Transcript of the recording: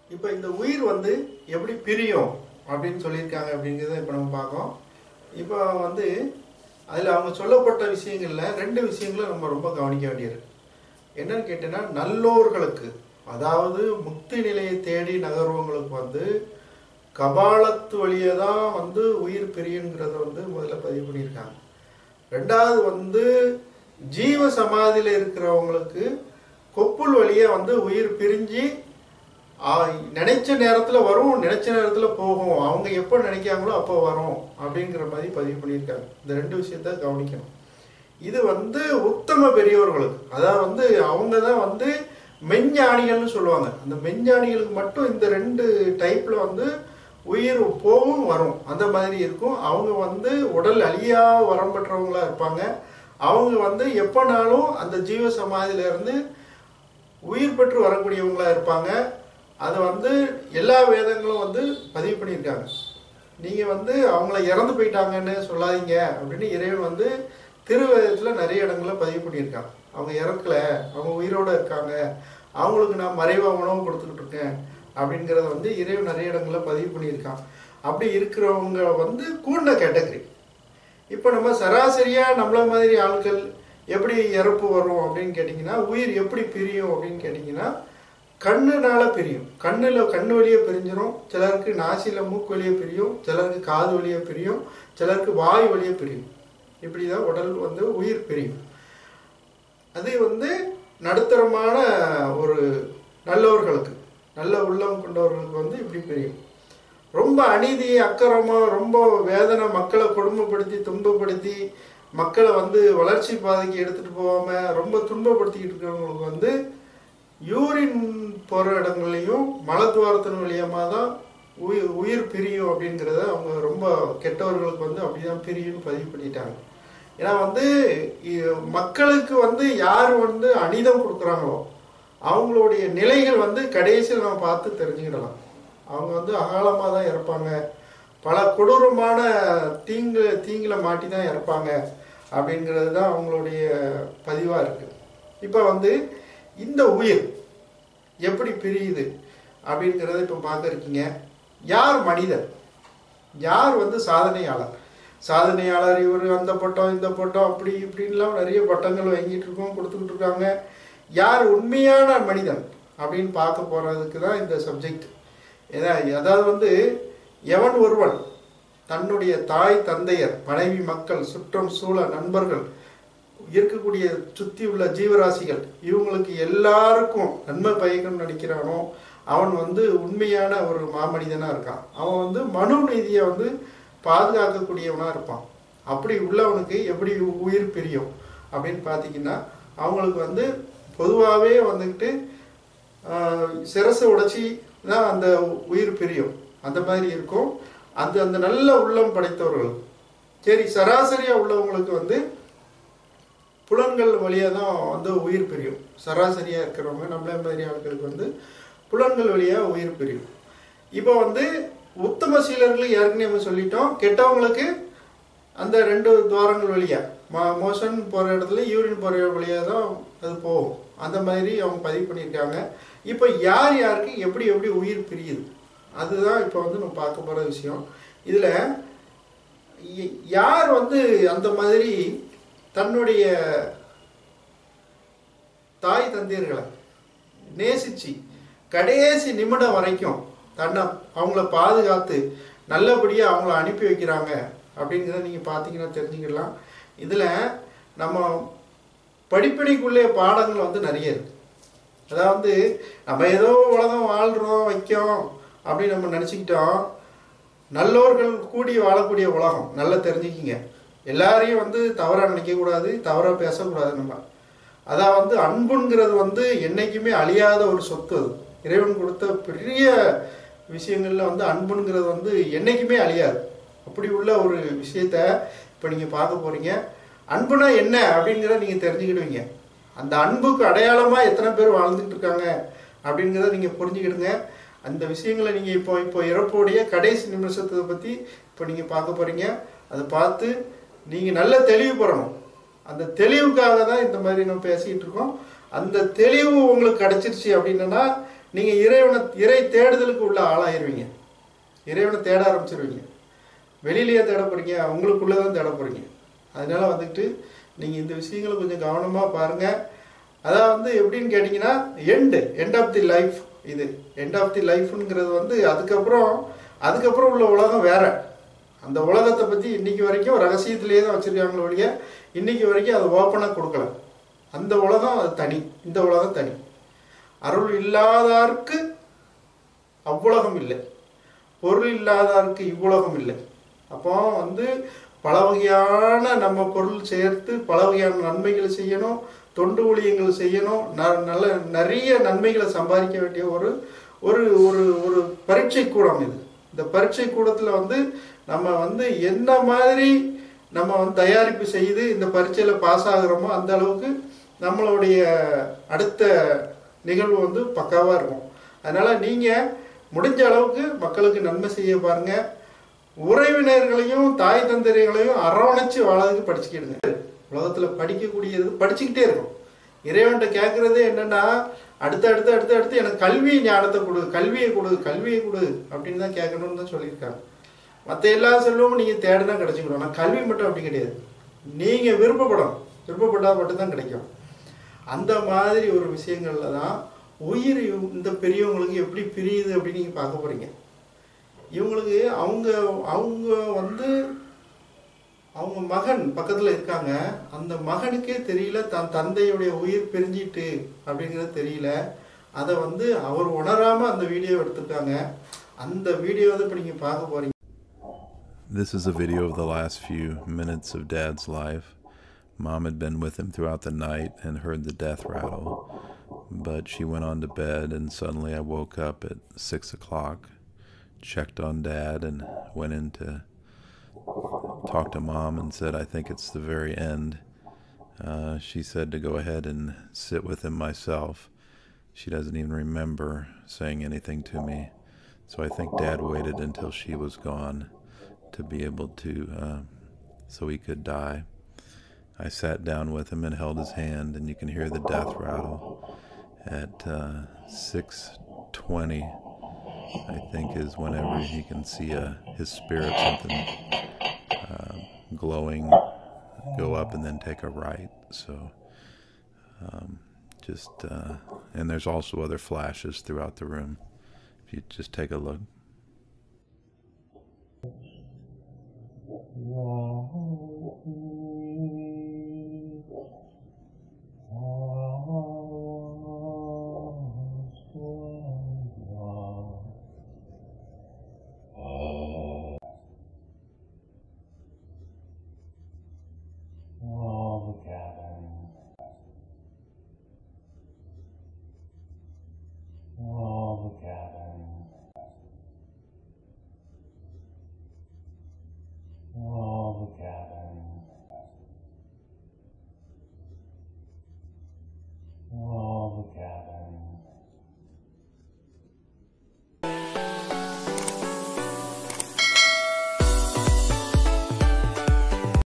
இப்போ இந்த உயிர் வந்து எப்படி பிரியும் அப்படின்னு சொல்லியிருக்காங்க அப்படிங்கிறத இப்போ நம்ம பார்க்கோம் இப்போ வந்து அதில் அவங்க சொல்லப்பட்ட விஷயங்கள்ல ரெண்டு விஷயங்களை நம்ம ரொம்ப கவனிக்க வேண்டியது என்னன்னு கேட்டீங்கன்னா நல்லோர்களுக்கு அதாவது முக்தி நிலையை தேடி நகர்வங்களுக்கு வந்து கபாலத்து வழியே தான் வந்து உயிர் பிரியுங்கிறத வந்து முதல்ல பதிவு பண்ணியிருக்காங்க ரெண்டாவது வந்து ஜீவ சமாதியில் இருக்கிறவங்களுக்கு கொப்புள் வழியே வந்து உயிர் பிரிஞ்சு ஆ, நினைச்ச நேரத்தில் வரும் நினைச்ச நேரத்தில் போகும் அவங்க எப்போ நினைக்காங்களோ அப்போ வரும் அப்படிங்கிற மாதிரி பதிவு பண்ணியிருக்காங்க இந்த ரெண்டு விஷயத்த கவனிக்கணும் இது வந்து உத்தம பெரியவர்களுக்கு அதாவது வந்து அவங்க தான் வந்து மெஞ்ஞானிகள்னு சொல்லுவாங்க அந்த மெஞ்ஞானிகளுக்கு மட்டும் இந்த ரெண்டு டைப்ல வந்து உயிர் போகும் வரும் அந்த மாதிரி இருக்கும் அவங்க வந்து உடல் அழியா வரம் பெற்றவங்களா இருப்பாங்க அவங்க வந்து எப்போனாலும் அந்த ஜீவ சமாதியில இருந்து உயிர் பெற்று வரக்கூடியவங்களா இருப்பாங்க அதை வந்து எல்லா வேதங்களும் வந்து பதிவு பண்ணியிருக்காங்க நீங்க வந்து அவங்கள இறந்து போயிட்டாங்கன்னு சொல்லாதீங்க அப்படின்னு இறைவன் வந்து திருவேதத்துல நிறைய இடங்கள்ல பதிவு பண்ணியிருக்காங்க அவங்க இறக்கல அவங்க உயிரோட இருக்காங்க அவங்களுக்கு நான் மறைவா உணவு கொடுத்துக்கிட்டு இருக்கேன் அப்படிங்கிறத வந்து இறைவன் நிறைய இடங்கள்ல பதிவு பண்ணியிருக்கான் அப்படி இருக்கிறவங்க வந்து கூண்ட கேட்டகரி இப்போ நம்ம சராசரியா நம்மள மாதிரி ஆட்கள் எப்படி இறப்பு வரும் அப்படின்னு கேட்டிங்கன்னா உயிர் எப்படி பிரியும் அப்படின்னு கேட்டிங்கன்னா கண்ணுனால பிரியும் கண்ணுல கண்ணு வழியே பிரிஞ்சிரும் சிலருக்கு நாசில மூக்கு வழியே பிரியும் சிலருக்கு காது வழியே பிரியும் சிலருக்கு வாய் வழியே பிரியும் இப்படிதான் உடல் வந்து உயிர் பிரியும் அது வந்து நடுத்தரமான ஒரு நல்லவர்களுக்கு நல்ல உள்ளம் கொண்டவர்களுக்கு வந்து இப்படி பிரியும் ரொம்ப அநீதி அக்கறமா ரொம்ப வேதனை மக்களை கொடுமைப்படுத்தி துன்பப்படுத்தி மக்களை வந்து வளர்ச்சி பாதைக்கு எடுத்துட்டு போகாம ரொம்ப துன்பப்படுத்திக்கிட்டு இருக்கிறவங்களுக்கு வந்து யூரின் போகிற இடங்கள்லையும் மலத்துவாரத்தின் வழியமாக தான் உயிர் உயிர் பிரியும் அப்படிங்கிறத அவங்க ரொம்ப கெட்டவர்களுக்கு வந்து அப்படிதான் பிரியும்னு பதிவு பண்ணிட்டாங்க ஏன்னா வந்து இ- மக்களுக்கு வந்து யார் வந்து அனிதம் கொடுக்குறாங்களோ அவங்களுடைய நிலைகள் வந்து கடைசியில் நம்ம பார்த்து தெரிஞ்சுக்கிடலாம் அவங்க வந்து அகாலமாக தான் இறப்பாங்க பல கொடூரமான தீங்கு தீங்குல மாட்டி தான் இறப்பாங்க அப்படிங்கிறது தான் அவங்களுடைய பதிவாக இருக்குது இப்போ வந்து இந்த உயிர் எப்படி பிரியுது அப்படிங்கிறத இப்போ பார்க்க இருக்கீங்க யார் மனிதன் யார் வந்து சாதனையாளர் சாதனையாளர் இவர் அந்த பட்டம் இந்த பட்டம் அப்படி இப்படின்லாம் நிறைய பட்டங்கள் வாங்கிட்டு இருக்கோம் கொடுத்துக்கிட்டு இருக்காங்க யார் உண்மையான மனிதன் அப்படின்னு பார்க்க போறதுக்கு தான் இந்த சப்ஜெக்ட் ஏதா அதாவது வந்து எவன் ஒருவன் தன்னுடைய தாய் தந்தையர் மனைவி மக்கள் சுற்றம் சூழ நண்பர்கள் இருக்கக்கூடிய சுத்தி உள்ள ஜீவராசிகள் இவங்களுக்கு எல்லாருக்கும் நன்மை பயக்கணும்னு நினைக்கிறானோ அவன் வந்து உண்மையான ஒரு மாமனிதனா இருக்கான் அவன் வந்து மனு நீதியை வந்து பாதுகாக்கக்கூடியவனா இருப்பான் அப்படி உள்ளவனுக்கு எப்படி உயிர் பிரியும் அப்படின்னு பார்த்தீங்கன்னா அவங்களுக்கு வந்து பொதுவாகவே வந்துக்கிட்டு ஆஹ், சிரசை உடைச்சி தான் அந்த உயிர் பிரியும் அந்த மாதிரி இருக்கும் அந்த அந்த நல்ல உள்ளம் படைத்தவர்கள் சரி சராசரியா உள்ளவங்களுக்கு வந்து புலன்கள் வழியாக தான் வந்து உயிர் பிரியும் சராசரியாக இருக்கிறவங்க நம்மளே மாதிரி ஆட்களுக்கு வந்து புலன்கள் வழியாக உயிர் பிரியும் இப்போ வந்து உத்தம சீலர்கள் ஏற்கனவே நம்ம சொல்லிட்டோம் கெட்டவங்களுக்கு அந்த ரெண்டு துவாரங்கள் வழியா மோ மோஷன் போகிற இடத்துல யூரின் போகிற வழியாக தான் அது போகும் அந்த மாதிரி அவங்க பதிவு பண்ணியிருக்காங்க இப்போ யார் யாருக்கு எப்படி எப்படி உயிர் பிரியுது அதுதான் இப்போ வந்து நம்ம பார்க்க போகிற விஷயம் இதில் ய- யார் வந்து அந்த மாதிரி தன்னுடைய தாய் தந்தையர்களை நேசிச்சு கடைசி நிமிடம் வரைக்கும் தன்னை அவங்கள பாதுகாத்து நல்லபடியாக அவங்கள அனுப்பி வைக்கிறாங்க அப்படிங்கிறத நீங்கள் பார்த்தீங்கன்னா தெரிஞ்சுக்கலாம் இதில் நம்ம படிப்படிக்குள்ளே பாடங்கள் வந்து நிறைய இருக்கு அதாவது நம்ம ஏதோ உலகம் வாழ்கிறோம் வைக்கோம் அப்படின்னு நம்ம நினச்சிக்கிட்டோம் நல்லோர்கள் கூடி வாழக்கூடிய உலகம் நல்லா தெரிஞ்சுக்கிங்க எல்லாரையும் வந்து தவறாக நினைக்கக்கூடாது தவறாக பேசக்கூடாது நம்ம அதான் வந்து அன்புங்கிறது வந்து என்னைக்குமே அழியாத ஒரு சொத்து அது இறைவன் கொடுத்த பெரிய விஷயங்கள்ல வந்து அன்புங்கிறது வந்து என்னைக்குமே அழியாது அப்படி உள்ள ஒரு விஷயத்த இப்போ நீங்கள் பார்க்க போறீங்க அன்புனா என்ன அப்படிங்கிறத நீங்கள் தெரிஞ்சுக்கிடுவீங்க அந்த அன்புக்கு அடையாளமாக எத்தனை பேர் வாழ்ந்துட்டு இருக்காங்க அப்படிங்கிறத நீங்கள் புரிஞ்சுக்கிடுங்க அந்த விஷயங்களை நீங்கள் இப்போ இப்போ இறப்போடைய கடைசி நிமிஷத்தை பற்றி இப்போ நீங்கள் பார்க்க போறீங்க அதை பார்த்து நீங்கள் நல்ல தெளிவு பெறணும் அந்த தெளிவுக்காக தான் இந்த மாதிரி நம்ம பேசிக்கிட்டு இருக்கோம் அந்த தெளிவு உங்களுக்கு கிடைச்சிருச்சு அப்படின்னா நீங்க இறைவனை இறை தேடுதலுக்கு உள்ள ஆளாயிருவீங்க இறைவனை தேட ஆரம்பிச்சிருவீங்க வெளியிலேயே தேட போறீங்க உங்களுக்குள்ளே தான் தேட போறீங்க அதனால வந்துட்டு நீங்க இந்த விஷயங்களை கொஞ்சம் கவனமா பாருங்க அதான் வந்து எப்படின்னு கேட்டிங்கன்னா end end of the life இது எண்ட் ஆஃப் தி லைஃப்ங்கிறது வந்து அதுக்கப்புறம் அதுக்கப்புறம் உள்ள உலகம் வேற அந்த உலகத்தை பற்றி இன்னைக்கு வரைக்கும் ரகசியத்திலேயே தான் வச்சிருக்காங்களே ஒழிய இன்னைக்கு வரைக்கும் அதை ஓப்பனாக கொடுக்கல அந்த உலகம் அது தனி இந்த உலகம் தனி அருள் இல்லாதார்க்கு அவ்வுலகம் இல்லை பொருள் இல்லாதாருக்கு இவ்வுலகம் இல்லை அப்போ வந்து பல வகையான நம்ம பொருள் சேர்த்து பல வகையான நன்மைகளை செய்யணும் தொண்டு ஊழியங்கள் செய்யணும் ந- நல்ல நிறைய நன்மைகளை சம்பாதிக்க வேண்டிய ஒரு ஒரு ஒரு ஒரு பரீட்சை கூடம் இது இந்த பரீட்சை கூடத்தில் வந்து நம்ம வந்து என்ன மாதிரி நம்ம வந்து தயாரிப்பு செய்து இந்த பரீட்சையில் பாஸ் ஆகுறோமோ அந்த அளவுக்கு நம்மளுடைய அடுத்த நிகழ்வு வந்து பக்காவாக இருக்கும் அதனால நீங்கள் முடிஞ்ச அளவுக்கு மக்களுக்கு நன்மை செய்ய பாருங்க உறவினர்களையும் தாய் தந்தைகளையும் அரவணைச்சு வாழறதுக்கு படிச்சுக்கிடுங்க உலகத்தில் படிக்கக்கூடியது படிச்சுக்கிட்டே இருக்கும் இறைவன்கிட்ட கேட்குறதே என்னன்னா அடுத்து அடுத்து அடுத்து அடுத்து எனக்கு கல்வி ஞானத்தை கொடு கல்வியை கொடு கல்வியை கொடு அப்படின்னு தான் கேட்கணும்னு தான் சொல்லியிருக்காங்க மற்ற எல்லா செல்வமும் நீங்கள் தேடினா கிடைச்சிக்கணும் ஆனால் கல்வி மட்டும் அப்படி கிடையாது நீங்கள் விருப்பப்படணும் விருப்பப்பட்டால் மட்டும்தான் கிடைக்கும் அந்த மாதிரி ஒரு விஷயங்கள்ல தான் உயிர் இவ- இந்த பெரியவங்களுக்கு எப்படி பிரியுது அப்படின்னு நீங்கள் பார்க்க போறீங்க இவங்களுக்கு அவங்க அவங்க வந்து அவங்க மகன் பக்கத்தில் இருக்காங்க அந்த மகனுக்கே தெரியல தன் தந்தையுடைய உயிர் பிரிஞ்சிட்டு அப்படிங்கிறது தெரியல அதை வந்து அவர் உணராம அந்த வீடியோ எடுத்திருக்காங்க அந்த வீடியோ வந்து இப்போ நீங்கள் பார்க்க போறீங்க This is a video of the last few minutes of Dad's life. Mom had been with him throughout the night and heard the death rattle, but she went on to bed, and suddenly I woke up at six o'clock, checked on Dad, and went in to talk to Mom and said, I think it's the very end. Uh, she said to go ahead and sit with him myself. She doesn't even remember saying anything to me. So I think Dad waited until she was gone to be able to, uh, so he could die. I sat down with him and held his hand, and you can hear the death rattle at uh, 6:20. I think is whenever he can see uh, his spirit something uh, glowing go up and then take a right. So um, just uh, and there's also other flashes throughout the room. If you just take a look. الله